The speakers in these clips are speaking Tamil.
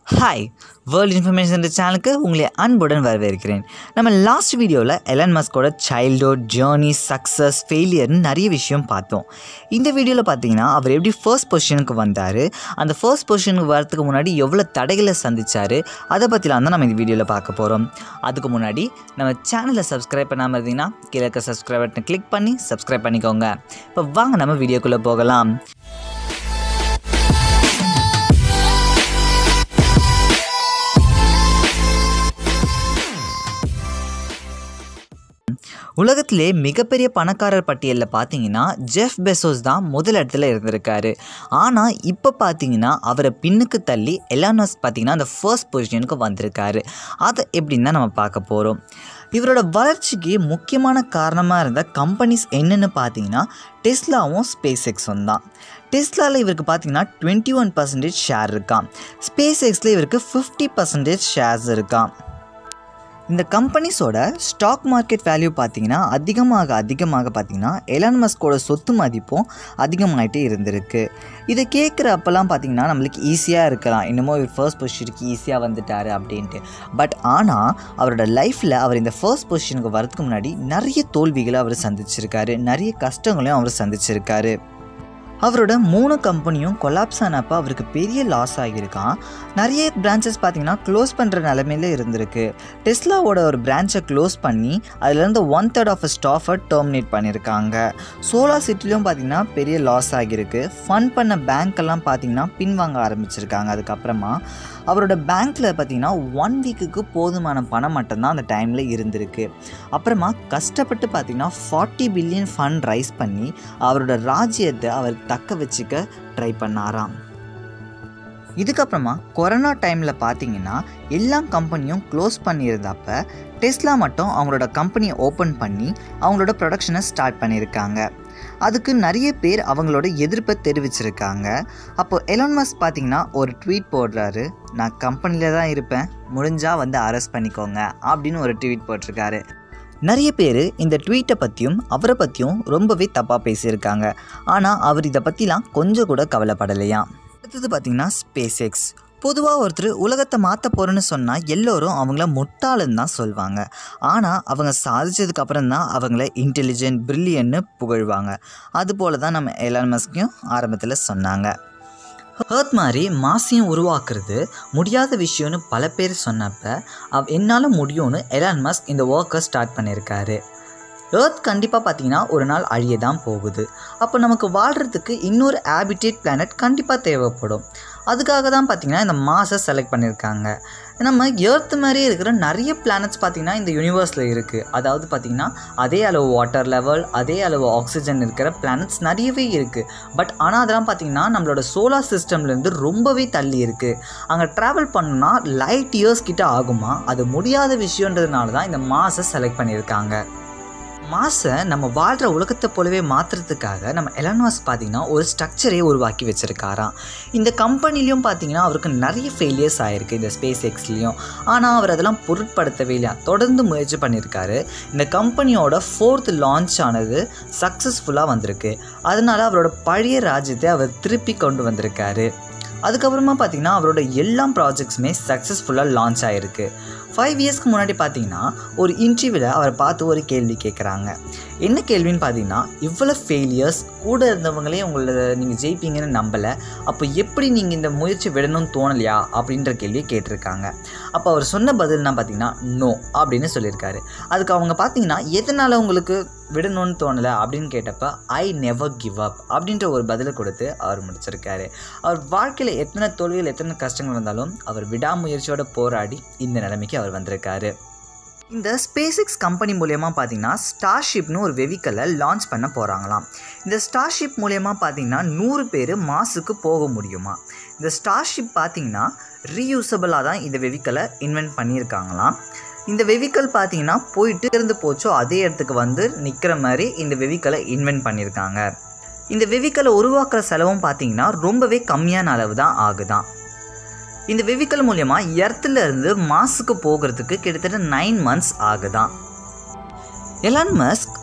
ஹாய் வேர்ல்ட் இன்ஃபர்மேஷன் சேனலுக்கு உங்களை அன்புடன் வரவேற்கிறேன் நம்ம லாஸ்ட் வீடியோவில் எலன் மஸ்கோட சைல்டுஹுட் ஜேர்னி சக்ஸஸ் ஃபெயிலியர்னு நிறைய விஷயம் பார்த்தோம் இந்த வீடியோவில் பார்த்தீங்கன்னா அவர் எப்படி ஃபர்ஸ்ட் பொசிஷனுக்கு வந்தார் அந்த ஃபர்ஸ்ட் பொசிஷனுக்கு வரதுக்கு முன்னாடி எவ்வளோ தடைகளை சந்திச்சார் அதை பற்றிலாம் தான் நம்ம இந்த வீடியோவில் பார்க்க போகிறோம் அதுக்கு முன்னாடி நம்ம சேனலை சப்ஸ்கிரைப் பண்ணாமல் இருந்தீங்கன்னா கீழே இருக்க சப்ஸ்கிரைப் பட்டனை கிளிக் பண்ணி சப்ஸ்கிரைப் பண்ணிக்கோங்க இப்போ வாங்க நம்ம வீடியோக்குள்ளே போகலாம் உலகத்திலே மிகப்பெரிய பணக்காரர் பட்டியலில் பார்த்தீங்கன்னா ஜெஃப் பெசோஸ் தான் முதல் இடத்துல இருந்திருக்காரு ஆனால் இப்போ பார்த்தீங்கன்னா அவரை பின்னுக்கு தள்ளி எலானஸ் பார்த்தீங்கன்னா அந்த ஃபர்ஸ்ட் பொசிஷனுக்கு வந்திருக்காரு அதை எப்படின்னு தான் நம்ம பார்க்க போகிறோம் இவரோட வளர்ச்சிக்கு முக்கியமான காரணமாக இருந்த கம்பெனிஸ் என்னென்னு பார்த்தீங்கன்னா டெஸ்லாவும் ஸ்பேஸ் எக்ஸும் தான் டெஸ்லாவில் இவருக்கு பார்த்தீங்கன்னா டுவெண்ட்டி ஒன் பர்சன்டேஜ் ஷேர் இருக்கான் ஸ்பேஸ் எக்ஸில் இவருக்கு ஃபிஃப்டி பர்சன்டேஜ் ஷேர்ஸ் இருக்கான் இந்த கம்பெனிஸோட ஸ்டாக் மார்க்கெட் வேல்யூ பார்த்தீங்கன்னா அதிகமாக அதிகமாக பார்த்தீங்கன்னா எலான் மஸ்கோட சொத்து மதிப்பும் அதிகமாகிட்டே இருந்திருக்கு இதை கேட்குற அப்போல்லாம் பார்த்தீங்கன்னா நம்மளுக்கு ஈஸியாக இருக்கலாம் இன்னமும் இவர் ஃபர்ஸ்ட் பொசிஷனுக்கு ஈஸியாக வந்துட்டார் அப்படின்ட்டு பட் ஆனால் அவரோட லைஃப்பில் அவர் இந்த ஃபர்ஸ்ட் பொசிஷனுக்கு வரதுக்கு முன்னாடி நிறைய தோல்விகளை அவர் சந்திச்சிருக்காரு நிறைய கஷ்டங்களையும் அவர் சந்திச்சிருக்காரு அவரோட மூணு கம்பெனியும் கொலாப்ஸ் ஆனப்போ அவருக்கு பெரிய லாஸ் ஆகியிருக்கான் நிறைய பிரான்ச்சஸ் பார்த்தீங்கன்னா க்ளோஸ் பண்ணுற நிலமையில இருந்திருக்கு டெஸ்லாவோட ஒரு பிரான்ச்சை க்ளோஸ் பண்ணி அதுலேருந்து ஒன் தேர்ட் ஆஃப் ஸ்டாஃபை டெர்மினேட் பண்ணியிருக்காங்க சோலார் சிட்டிலையும் பார்த்தீங்கன்னா பெரிய லாஸ் ஆகியிருக்கு ஃபண்ட் பண்ண பேங்க்கெல்லாம் பார்த்தீங்கன்னா பின்வாங்க ஆரம்பிச்சிருக்காங்க அதுக்கப்புறமா அவரோட பேங்க்கில் பார்த்தீங்கன்னா ஒன் வீக்குக்கு போதுமான பணம் மட்டும்தான் அந்த டைமில் இருந்திருக்கு அப்புறமா கஷ்டப்பட்டு பார்த்தீங்கன்னா ஃபார்ட்டி பில்லியன் ஃபண்ட் ரைஸ் பண்ணி அவரோட ராஜ்யத்தை அவர் தக்க வச்சுக்க ட்ரை பண்ணாராம் இதுக்கப்புறமா கொரோனா டைமில் பார்த்தீங்கன்னா எல்லா கம்பெனியும் க்ளோஸ் பண்ணியிருந்தப்ப டெஸ்லா மட்டும் அவங்களோட கம்பெனியை ஓப்பன் பண்ணி அவங்களோட ப்ரொடக்ஷனை ஸ்டார்ட் பண்ணியிருக்காங்க அதுக்கு நிறைய பேர் அவங்களோட எதிர்ப்பை தெரிவிச்சிருக்காங்க அப்போ எலான் மஸ்க் பார்த்தீங்கன்னா ஒரு ட்வீட் போடுறாரு நான் கம்பெனியில் தான் இருப்பேன் முடிஞ்சால் வந்து அரெஸ்ட் பண்ணிக்கோங்க அப்படின்னு ஒரு ட்வீட் போட்டிருக்காரு நிறைய பேர் இந்த ட்வீட்டை பற்றியும் அவரை பற்றியும் ரொம்பவே தப்பாக பேசியிருக்காங்க ஆனால் அவர் இதை பற்றிலாம் கொஞ்சம் கூட கவலைப்படலையாம் அடுத்தது பார்த்திங்கன்னா ஸ்பேஸ் எக்ஸ் பொதுவாக ஒருத்தர் உலகத்தை மாற்ற போகிறேன்னு சொன்னால் எல்லோரும் அவங்கள முட்டாளுன்னு தான் சொல்லுவாங்க ஆனால் அவங்க சாதிச்சதுக்கு அப்புறம் தான் அவங்கள இன்டெலிஜென்ட் பிரில்லியன்னு புகழ்வாங்க அதுபோல தான் நம்ம எலான் மஸ்கையும் ஆரம்பத்தில் சொன்னாங்க ஹர்த் மாதிரி மாசையும் உருவாக்குறது முடியாத விஷயம்னு பல பேர் சொன்னப்ப அவ் என்னால் முடியும்னு எலான் மஸ்க் இந்த ஒர்க்கை ஸ்டார்ட் பண்ணியிருக்காரு ஏர்த் கண்டிப்பாக பார்த்தீங்கன்னா ஒரு நாள் அழிய தான் போகுது அப்போ நமக்கு வாழ்கிறதுக்கு இன்னொரு ஹேபிடேட் பிளானட் கண்டிப்பாக தேவைப்படும் அதுக்காக தான் பார்த்திங்கன்னா இந்த மாசை செலக்ட் பண்ணியிருக்காங்க நம்ம ஏர்த் மாதிரியே இருக்கிற நிறைய பிளானட்ஸ் பார்த்திங்கன்னா இந்த யூனிவர்ஸில் இருக்குது அதாவது பார்த்திங்கன்னா அதே அளவு வாட்டர் லெவல் அதே அளவு ஆக்சிஜன் இருக்கிற பிளானட்ஸ் நிறையவே இருக்குது பட் ஆனால் அதெல்லாம் பார்த்திங்கன்னா நம்மளோட சோலார் சிஸ்டம்லேருந்து ரொம்பவே தள்ளி இருக்குது அங்கே ட்ராவல் பண்ணணும்னா லைட் இயர்ஸ் கிட்ட ஆகுமா அது முடியாத விஷயன்றதுனால தான் இந்த மாசை செலக்ட் பண்ணியிருக்காங்க மாசை நம்ம வாழ்கிற உலகத்தை போலவே மாற்றுறதுக்காக நம்ம எலன்வாஸ் பார்த்திங்கன்னா ஒரு ஸ்ட்ரக்சரே உருவாக்கி வச்சுருக்காராம் இந்த கம்பெனிலையும் பார்த்திங்கன்னா அவருக்கு நிறைய ஃபெயிலியர்ஸ் ஆகிருக்கு இந்த ஸ்பேஸ் எக்ஸ்லேயும் ஆனால் அவர் அதெல்லாம் பொருட்படுத்தவே இல்லையா தொடர்ந்து முயற்சி பண்ணியிருக்காரு இந்த கம்பெனியோட ஃபோர்த் லான்ச் ஆனது சக்ஸஸ்ஃபுல்லாக வந்திருக்கு அதனால் அவரோட பழைய ராஜ்யத்தை அவர் திருப்பி கொண்டு வந்திருக்காரு அதுக்கப்புறமா பார்த்திங்கன்னா அவரோட எல்லா ப்ராஜெக்ட்ஸுமே சக்ஸஸ்ஃபுல்லாக லான்ச் ஆகிருக்கு ஃபைவ் இயர்ஸ்க்கு முன்னாடி பார்த்தீங்கன்னா ஒரு இன்டர்வியூவில் அவரை பார்த்து ஒரு கேள்வி கேட்குறாங்க என்ன கேள்வின்னு பார்த்தீங்கன்னா இவ்வளோ ஃபெயிலியர்ஸ் கூட இருந்தவங்களே உங்களை நீங்கள் ஜெயிப்பீங்கன்னு நம்பலை அப்போ எப்படி நீங்கள் இந்த முயற்சி விடணும்னு தோணலையா அப்படின்ற கேள்வியை கேட்டிருக்காங்க அப்போ அவர் சொன்ன பதில்னா பார்த்தீங்கன்னா நோ அப்படின்னு சொல்லியிருக்காரு அதுக்கு அவங்க பார்த்தீங்கன்னா எதனால் உங்களுக்கு விடணும்னு தோணலை அப்படின்னு கேட்டப்ப ஐ நெவர் கிவ் அப் அப்படின்ற ஒரு பதிலை கொடுத்து அவர் முடிச்சிருக்காரு அவர் வாழ்க்கையில் எத்தனை தோல்விகள் எத்தனை கஷ்டங்கள் வந்தாலும் அவர் விடாமுயற்சியோட போராடி இந்த நிலைமைக்கு அவர் வந்திருக்காரு இந்த ஸ்பேசிக்ஸ் கம்பெனி மூலயமா பார்த்தீங்கன்னா ஸ்டார்ஷிப்னு ஒரு வெஹிக்கலை லான்ச் பண்ண போகிறாங்களாம் இந்த ஸ்டார்ஷிப் மூலயமா பார்த்தீங்கன்னா நூறு பேர் மாசுக்கு போக முடியுமா இந்த ஸ்டார்ஷிப் பார்த்தீங்கன்னா ரீயூசபிளாக தான் இந்த வெஹிக்கலை இன்வென்ட் பண்ணியிருக்காங்களாம் இந்த வெஹிக்கல் பார்த்தீங்கன்னா போயிட்டு இருந்து போச்சோ அதே இடத்துக்கு வந்து நிற்கிற மாதிரி இந்த வெஹிக்கலை இன்வென்ட் பண்ணியிருக்காங்க இந்த வெஹிக்கலை உருவாக்குற செலவும் பார்த்தீங்கன்னா ரொம்பவே கம்மியான அளவு தான் ஆகுதான் இந்த வெஹிக்கல் மூலயமா எர்த்தில் இருந்து மாசுக்கு போகிறதுக்கு கிட்டத்தட்ட நைன் மந்த்ஸ் ஆகுதான் எலான் மஸ்க்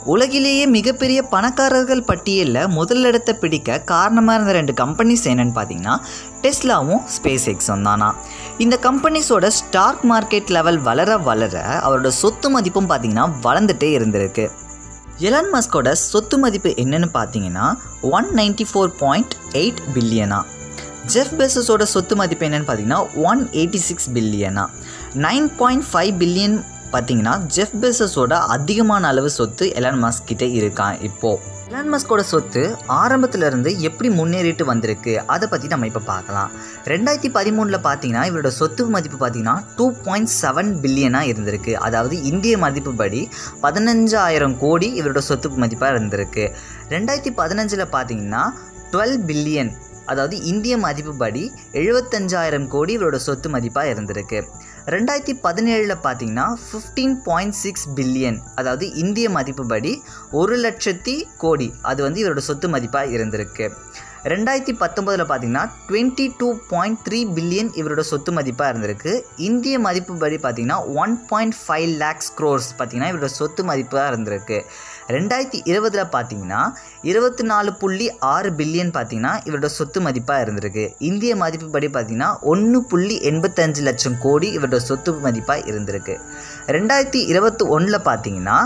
உலகிலேயே மிகப்பெரிய பணக்காரர்கள் பட்டியலில் முதலிடத்தை பிடிக்க காரணமாக இருந்த ரெண்டு கம்பெனிஸ் என்னன்னு பார்த்தீங்கன்னா டெஸ்லாவும் ஸ்பேஸ் எக்ஸும் தானா இந்த கம்பெனிஸோட ஸ்டாக் மார்க்கெட் லெவல் வளர வளர அவரோட சொத்து மதிப்பும் பார்த்தீங்கன்னா வளர்ந்துட்டே இருந்திருக்கு எலான் மஸ்கோட சொத்து மதிப்பு என்னன்னு பார்த்தீங்கன்னா one ninety four point eight பில்லியனா ஜெஃப் பெசஸோட சொத்து மதிப்பு என்னன்னு பார்த்தீங்கன்னா ஒன் எயிட்டி சிக்ஸ் பில்லியனா நைன் பாயிண்ட் ஃபைவ் பில்லியன் பார்த்தீங்கன்னா ஜெஃப் பெசஸோட அதிகமான அளவு சொத்து எலான் மஸ்க் கிட்ட இருக்கான் இப்போது எலான் மஸ்கோட சொத்து ஆரம்பத்துல இருந்து எப்படி முன்னேறிட்டு வந்திருக்கு அதை பற்றி நம்ம இப்போ பார்க்கலாம் ரெண்டாயிரத்தி பதிமூணில் பார்த்தீங்கன்னா இவரோட சொத்து மதிப்பு பார்த்தீங்கன்னா டூ பாயிண்ட் செவன் பில்லியனாக இருந்திருக்கு அதாவது இந்திய மதிப்புப்படி பதினஞ்சாயிரம் கோடி இவரோட சொத்து மதிப்பாக இருந்திருக்கு ரெண்டாயிரத்தி பதினஞ்சில் பார்த்தீங்கன்னா டுவெல் பில்லியன் அதாவது இந்திய மதிப்புப்படி எழுபத்தஞ்சாயிரம் கோடி இவரோட சொத்து மதிப்பாக இருந்திருக்கு ரெண்டாயிரத்தி பதினேழில் பார்த்தீங்கன்னா ஃபிஃப்டீன் பாயிண்ட் சிக்ஸ் பில்லியன் அதாவது இந்திய மதிப்புப்படி ஒரு லட்சத்தி கோடி அது வந்து இவரோட சொத்து மதிப்பாக இருந்திருக்கு ரெண்டாயிரத்தி பத்தொம்போதில் பார்த்தீங்கன்னா twenty two point three billion இவரோட சொத்து மதிப்பாக இருந்திருக்கு இந்திய மதிப்புப்படி பார்த்தீங்கன்னா one point five lakhs crores பார்த்தீங்கன்னா இவரோட சொத்து மதிப்பாக இருந்திருக்கு ரெண்டாயிரத்தி இருபதில் பார்த்தீங்கன்னா இருபத்தி நாலு புள்ளி ஆறு பில்லியன் பார்த்தீங்கன்னா இவரோட சொத்து மதிப்பாக இருந்திருக்கு இந்திய மதிப்புப்படி பார்த்தீங்கன்னா ஒன்று புள்ளி எண்பத்தஞ்சு லட்சம் கோடி இவரோட சொத்து மதிப்பாக இருந்திருக்கு ரெண்டாயிரத்தி இருபத்தி ஒன்றில் பார்த்தீங்கன்னா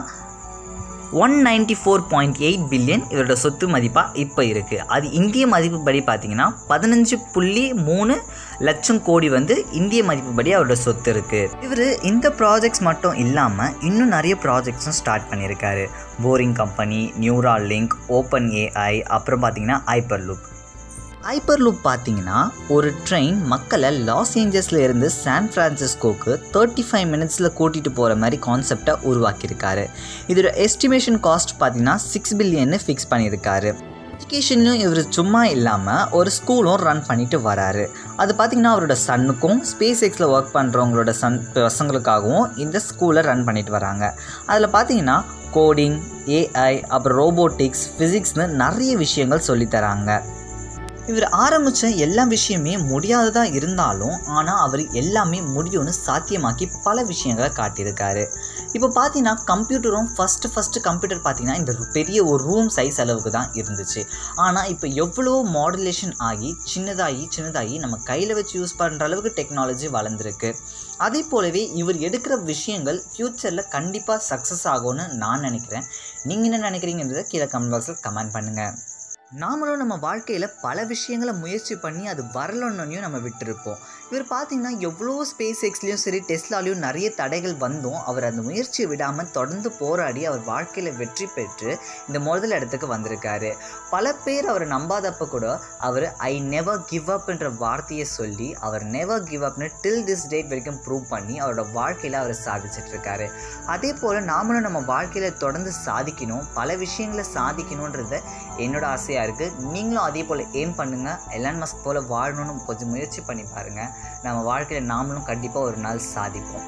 one ninety four point eight billion இவரோட சொத்து மதிப்பாக இப்போ இருக்குது அது இந்திய மதிப்புப்படி பார்த்தீங்கன்னா பதினஞ்சு புள்ளி மூணு லட்சம் கோடி வந்து இந்திய மதிப்புப்படி அவரோட சொத்து இருக்குது இவர் இந்த ப்ராஜெக்ட்ஸ் மட்டும் இல்லாமல் இன்னும் நிறைய ப்ராஜெக்ட்ஸும் ஸ்டார்ட் பண்ணியிருக்காரு boring company Neuralink OpenAI அப்புறம் பார்த்தீங்கன்னா ஹைப்பர் லூப் ஹைப்பர் லூப் பார்த்தீங்கன்னா ஒரு ட்ரெயின் மக்களை லாஸ் ஏஞ்சல்ஸில் இருந்து சான் ஃப்ரான்சிஸ்கோக்கு தேர்ட்டி ஃபைவ் மினிட்ஸில் கூட்டிகிட்டு போகிற மாதிரி கான்செப்டை உருவாக்கியிருக்காரு இதோட எஸ்டிமேஷன் காஸ்ட் பார்த்தீங்கன்னா சிக்ஸ் பில்லியன்னு ஃபிக்ஸ் பண்ணியிருக்காரு எஜுகேஷன்லையும் இவர் சும்மா இல்லாமல் ஒரு ஸ்கூலும் ரன் பண்ணிட்டு வராரு அது பார்த்திங்கன்னா அவரோட சன்னுக்கும் ஸ்பேஸ் எக்ஸில் ஒர்க் பண்ணுறவங்களோட சன் பசங்களுக்காகவும் இந்த ஸ்கூலை ரன் பண்ணிட்டு வராங்க அதில் பார்த்தீங்கன்னா கோடிங் ஏஐ அப்புறம் ரோபோட்டிக்ஸ் ஃபிசிக்ஸ்னு நிறைய விஷயங்கள் சொல்லித்தராங்க இவர் ஆரம்பித்த எல்லா விஷயமே முடியாததாக இருந்தாலும் ஆனால் அவர் எல்லாமே முடியும்னு சாத்தியமாக்கி பல விஷயங்களை காட்டியிருக்காரு இப்போ பார்த்தீங்கன்னா கம்ப்யூட்டரும் ஃபஸ்ட்டு ஃபஸ்ட்டு கம்ப்யூட்டர் பார்த்தீங்கன்னா இந்த பெரிய ஒரு ரூம் சைஸ் அளவுக்கு தான் இருந்துச்சு ஆனால் இப்போ எவ்வளோ மாடுலேஷன் ஆகி சின்னதாகி சின்னதாகி நம்ம கையில் வச்சு யூஸ் பண்ணுற அளவுக்கு டெக்னாலஜி வளர்ந்துருக்கு அதே போலவே இவர் எடுக்கிற விஷயங்கள் ஃப்யூச்சரில் கண்டிப்பாக சக்ஸஸ் ஆகும்னு நான் நினைக்கிறேன் நீங்கள் என்ன நினைக்கிறீங்கன்றதை கீழே கமெண்ட் பாக்ஸில் கமெண்ட் பண்ணுங்கள் நாமளும் நம்ம வாழ்க்கையில் பல விஷயங்களை முயற்சி பண்ணி அது வரலன்னொன்னையும் நம்ம விட்டுருப்போம் இவர் பார்த்தீங்கன்னா எவ்வளோ ஸ்பேஸ் எக்ஸ்லேயும் சரி டெஸ்லாலையும் நிறைய தடைகள் வந்தும் அவர் அந்த முயற்சியை விடாமல் தொடர்ந்து போராடி அவர் வாழ்க்கையில் வெற்றி பெற்று இந்த முதல் இடத்துக்கு வந்திருக்காரு பல பேர் அவரை நம்பாதப்ப கூட அவர் ஐ நெவர் கிவ் அப்ன்ற வார்த்தையை சொல்லி அவர் நெவர் கிவ் அப்னு டில் திஸ் டேட் வரைக்கும் ப்ரூவ் பண்ணி அவரோட வாழ்க்கையில் அவர் சாதிச்சிட்டு இருக்காரு அதே போல் நாமளும் நம்ம வாழ்க்கையில் தொடர்ந்து சாதிக்கணும் பல விஷயங்களை சாதிக்கணுன்றத என்னோட ஆசையாக இருக்குது நீங்களும் அதே போல் எய்ம் பண்ணுங்கள் எலான் மஸ்க் போல் வாழணும்னு கொஞ்சம் முயற்சி பண்ணி பாருங்கள் நம்ம வாழ்க்கையில் நாமளும் கண்டிப்பாக ஒரு நாள் சாதிப்போம்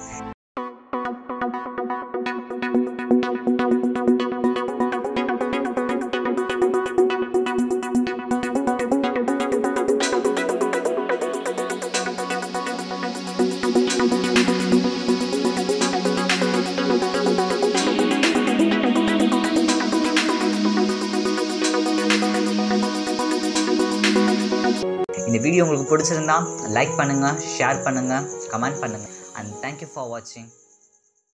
இந்த வீடியோ உங்களுக்கு பிடிச்சிருந்தா லைக் பண்ணுங்கள் ஷேர் பண்ணுங்கள் கமெண்ட் பண்ணுங்கள் அண்ட் தேங்க்யூ ஃபார் வாட்சிங்